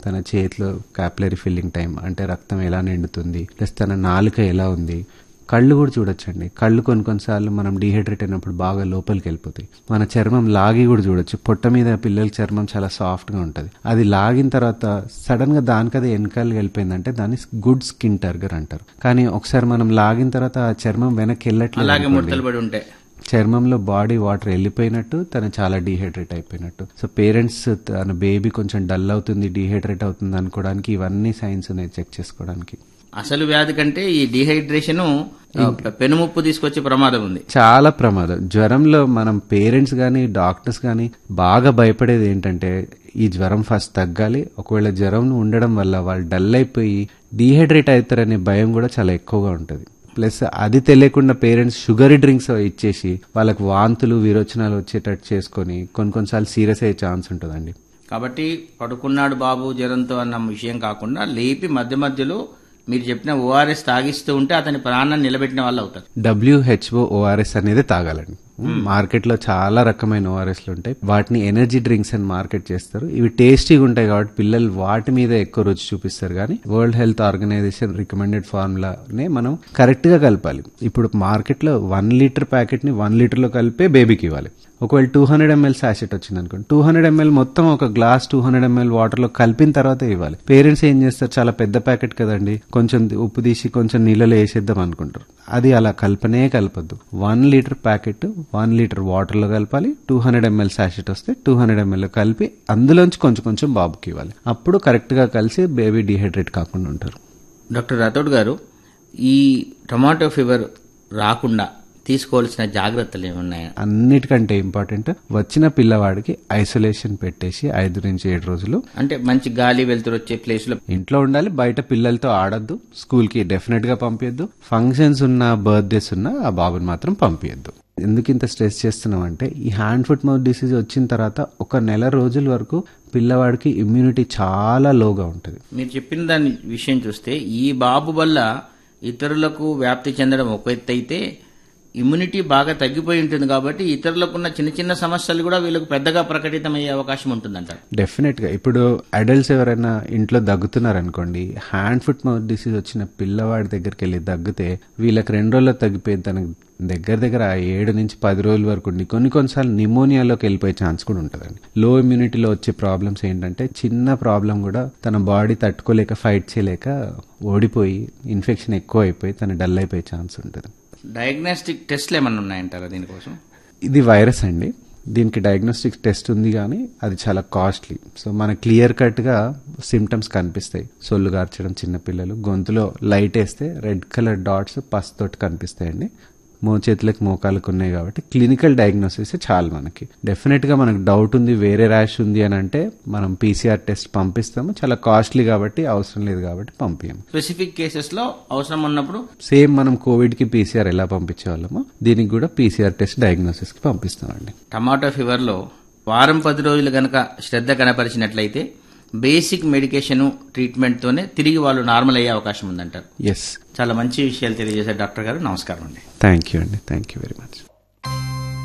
తన చేతిలో capillary filling time అంటే రక్తం ఎలా నిండుతుంది ప్లస్ తన నాలుక ఎలా ఉంది కళ్ళు కూడా చూడొచ్చండి కళ్ళు కొన్ని కొన్నిసార్లు మనం డీహైడ్రేట్ అయినప్పుడు బాగా లోపలికి వెళ్ళిపోతాయి మన చర్మం లాగి కూడా చూడొచ్చు పొట్ట మీద పిల్లల చర్మం చాలా సాఫ్ట్గా ఉంటుంది అది లాగిన తర్వాత సడన్గా దానికదే వెనకాలకి వెళ్ళిపోయిందంటే దాన్ని గుడ్ స్కిన్ టర్గర్ అంటారు కానీ ఒకసారి మనం లాగిన తర్వాత ఆ చర్మం వెనక్కి వెళ్ళట్లేదు అలాగే అనుకోండి. ముడతలు పడి ఉంటాయి చర్మంలో బాడీ వాటర్ వెళ్ళిపోయినట్టు తను చాలా డీహైడ్రేట్ అయిపోయినట్టు సో పేరెంట్స్ తన బేబీ కొంచెం డల్ అవుతుంది డీహైడ్రేట్ అవుతుంది అనుకోవడానికి ఇవన్నీ సైన్స్ ఉన్నాయి చెక్ చేసుకోవడానికి అసలు వ్యాధి కంటే ఈ డిహైడ్రేషన్ పెనుముప్పు తీసుకొచ్చే ప్రమాదం ఉంది చాలా ప్రమాదం జ్వరంలో మనం పేరెంట్స్ కానీ డాక్టర్స్ కానీ బాగా భయపడేది ఏంటంటే ఈ జ్వరం ఫస్ట్ తగ్గాలి ఒకవేళ జ్వరం ఉండడం వల్ల వాళ్ళు డల్ అయిపోయి డీహైడ్రేట్ అవుతారనే భయం కూడా చాలా ఎక్కువగా ఉంటుంది ప్లస్ అది తెలియకుండా పేరెంట్స్ షుగరీ డ్రింక్స్ ఇచ్చేసి వాళ్ళకి వాంతులు విరోచనాలు వచ్చేటట్టు చేసుకొని కొన్ని కొన్నిసార్లు సీరియస్ అయ్యే ఛాన్స్ ఉంటుందండి కాబట్టి పడుకున్నాడు బాబు జ్వరంతో అన్న విషయం కాకుండా లేపి మధ్య మధ్యలో మీరు చెప్పిన ఓఆర్ఎస్ తాగిస్తూ ఉంటే అతని ప్రాణాన్ని నిలబెట్టిన వాళ్ళు అవుతారు డబ్ల్యూహెచ్ఓ ఓఆర్ఎస్ అనేది తాగాలండి మార్కెట్ లో చాలా రకమైన ఓఆర్ఎస్లు ఉంటాయి వాటిని ఎనర్జీ డ్రింక్స్ అని మార్కెట్ చేస్తారు ఇవి టేస్టీగా ఉంటాయి కాబట్టి పిల్లలు వాటి మీద ఎక్కువ రుచి చూపిస్తారు కానీ వరల్డ్ హెల్త్ ఆర్గనైజేషన్ రికమెండెడ్ ఫార్ములానే మనం కరెక్ట్ గా కలపాలి ఇప్పుడు మార్కెట్ లో వన్ లీటర్ ప్యాకెట్ ని వన్ లీటర్ లో కలిపే బేబీకి ఇవ్వాలి ఒకవేళ టూ హండ్రెడ్ ఎంఎల్ సాషెట్ వచ్చింది అనుకోండి టూ హండ్రెడ్ ఎంఎల్ మొత్తం ఒక glass two hundred ML water లో కలిపిన తర్వాత ఇవ్వాలి పేరెంట్స్ ఏం చేస్తారు చాలా పెద్ద ప్యాకెట్ కదండి కొంచెం ఉప్పు తీసి కొంచెం నీళ్ళలో వేసేద్దాం అనుకుంటారు అది అలా కలపనే కలపద్దు one litre packet one litre water లో కలపాలి టూ హండ్రెడ్ ఎంఎల్ సాషెట్ వస్తే టూ హండ్రెడ్ ఎంఎల్ కలిపి అందులోంచి కొంచెం కొంచెం బాబుకి ఇవ్వాలి అప్పుడు కరెక్ట్ గా కలిసి బేబీ డిహైడ్రేట్ కాకుండా ఉంటారు డాక్టర్ రాథోడ్ గారు ఈ టొమాటో ఫీవర్ రాకుండా తీసుకోవాల్సిన జాగ్రత్తలు ఏమున్నాయా అన్నిటికంటే ఇంపార్టెంట్ వచ్చిన పిల్లవాడికి ఐసోలేషన్ పెట్టేసి ఐదు నుంచి ఏడు రోజులు అంటే మంచి గాలి వెళ్తురు వచ్చే ప్లేస్ లో ఇంట్లో ఉండాలి బయట పిల్లలతో ఆడొద్దు స్కూల్ కి డెఫినెట్ గా పంపించద్దు ఫంక్షన్స్ ఉన్న బర్త్డేస్ ఉన్న ఆ బాబుని మాత్రం పంపించద్దు ఎందుకు ఇంత స్ట్రెస్ చేస్తున్నాం అంటే ఈ హ్యాండ్ ఫుట్ మౌత్ డిసీజ్ వచ్చిన తర్వాత ఒక నెల రోజుల వరకు పిల్లవాడికి ఇమ్యూనిటీ చాలా లోగా ఉంటుంది మీరు చెప్పిన దాని విషయం చూస్తే ఈ బాబు వల్ల ఇతరులకు వ్యాప్తి చెందడం ఒక ఎత్తు అయితే ఇమ్యూనిటీ బాగా తగ్గిపోయి ఉంటుంది కాబట్టి ఇతరులకున్న చిన్న చిన్న సమస్యలు కూడా వీళ్ళకు పెద్దగా ప్రకటితమయ్యే అవకాశం ఉంటుందంటారు డెఫినెట్ గా ఇప్పుడు అడల్ట్స్ ఎవరైనా ఇంట్లో దగ్గుతున్నారు అనుకోండి హ్యాండ్ ఫుట్ మౌత్ డిసీజ్ వచ్చిన పిల్లవాడి దగ్గరికి వెళ్ళి దగ్గితే వీళ్ళకి రెండు రోజుల్లో తగ్గిపోయింది తనకు దగ్గర దగ్గర ఆ ఏడు నుంచి పది రోజుల వరకు ఉండి కొన్ని కొన్నిసార్లు నిమోనియాలోకి వెళ్ళిపోయే ఛాన్స్ కూడా ఉంటుందండి లో ఇమ్యూనిటీలో వచ్చే ప్రాబ్లమ్స్ ఏంటంటే చిన్న ప్రాబ్లం కూడా తన బాడీ తట్టుకోలేక ఫైట్ చేయలేక ఓడిపోయి ఇన్ఫెక్షన్ ఎక్కువ అయిపోయి తను డల్ అయిపోయే ఛాన్స్ ఉంటుంది డయాగ్నాస్టిక్ టెస్ట్లు ఏమన్నా ఉన్నాయంటారా దీనికోసం ఇది వైరస్ అండి దీనికి డయాగ్నోస్టిక్ టెస్ట్ ఉంది కానీ అది చాలా కాస్ట్లీ సో మన క్లియర్ కట్గా సిమ్టమ్స్ కనిపిస్తాయి సొల్లు గార్చడం చిన్నపిల్లలు గొంతులో లైట్ వేస్తే రెడ్ కలర్ డాట్స్ పస్ తోటి కనిపిస్తాయండి మోచేతులకు మోకాలకు ఉన్నాయి కాబట్టి క్లినికల్ డయాగ్నోసిస్ చాలు మనకి డెఫినెట్గా మనకు డౌట్ ఉంది వేరే ర్యాష్ ఉంది అని అంటే మనం పీసీఆర్ టెస్ట్ పంపిస్తాము చాలా కాస్ట్లీ కాబట్టి అవసరం లేదు కాబట్టి పంపించము స్పెసిఫిక్ కేసెస్ లో అవసరం ఉన్నప్పుడు సేమ్ మనం కోవిడ్కి పీసీఆర్ ఎలా పంపించేవాళ్ళమో దీనికి కూడా పీసీఆర్ టెస్ట్ డయాగ్నోసిస్కి పంపిస్తామండి టమాటో ఫీవర్ లో వారం పది రోజులు గనక శ్రద్ధ కనపరిచినట్లయితే బేసిక్ మెడికేషన్ ట్రీట్మెంట్ తోనే తిరిగి వాళ్ళు నార్మల్ అయ్యే అవకాశం ఉందంటారు ఎస్ చాలా మంచి విషయాలు తెలియజేశారు డాక్టర్ గారు నమస్కారం అండి థ్యాంక్ యూ అండి థ్యాంక్ యూ వెరీ మచ్